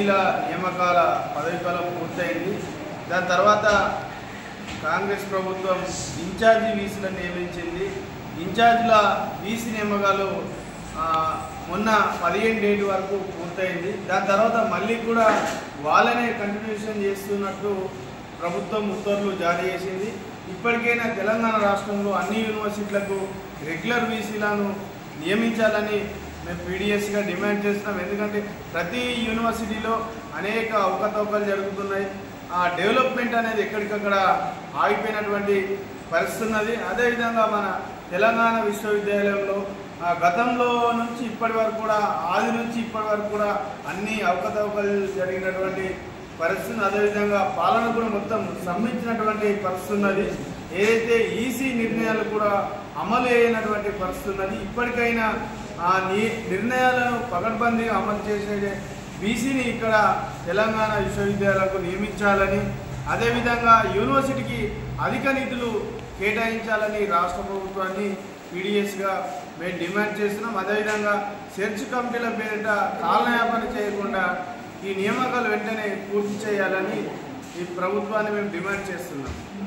వీసీల నియామకాల పదవీకాలం పూర్తయింది దాని తర్వాత కాంగ్రెస్ ప్రభుత్వం ఇన్ఛార్జి వీసీలను నియమించింది ఇన్ఛార్జీల వీసీ నియామకాలు ఆ, మొన్న పదిహేను డేట్ వరకు పూర్తయింది దాని తర్వాత మళ్ళీ కూడా వాళ్ళనే కంటిన్యూషన్ చేస్తున్నట్టు ప్రభుత్వం ఉత్తర్వులు జారీ చేసింది ఇప్పటికైనా తెలంగాణ రాష్ట్రంలో అన్ని యూనివర్సిటీలకు రెగ్యులర్ వీసీలను నియమించాలని మేము పీడిఎస్గా డిమాండ్ చేస్తున్నాం ఎందుకంటే ప్రతి యూనివర్సిటీలో అనేక అవకతవకలు జరుగుతున్నాయి ఆ డెవలప్మెంట్ అనేది ఎక్కడికక్కడ ఆగిపోయినటువంటి పరిస్థితి ఉన్నది అదేవిధంగా మన తెలంగాణ విశ్వవిద్యాలయంలో ఆ గతంలో నుంచి ఇప్పటి వరకు కూడా ఆది నుంచి ఇప్పటి వరకు కూడా అన్ని అవకతవకలు జరిగినటువంటి పరిస్థితి ఉంది. అదేవిధంగా పాలన కూడా మొత్తం సంబంధించినటువంటి పరిస్థితి ఉన్నది ఏదైతే ఈసీ నిర్ణయాలు కూడా అమలు అయినటువంటి పరిస్థితి ఉన్నది ఇప్పటికైనా ఆ ని- నిర్ణయాలను పకడ్బందీగా అమలు చేసే బీసీని ఇక్కడ తెలంగాణ విశ్వవిద్యాలయాలకు నియమించాలని అదేవిధంగా యూనివర్సిటీకి అధిక నిధులు కేటాయించాలని రాష్ట్ర ప్రభుత్వాన్ని పీడిఎస్గా మేము డిమాండ్ చేస్తున్నాం అదేవిధంగా సెర్చ్ కమిటీల పేరిట కాలయాపన చేయకుండా ఈ నియామకాలు వెంటనే పూర్తి చేయాలని ఈ ప్రభుత్వాన్ని మేము డిమాండ్ చేస్తున్నాం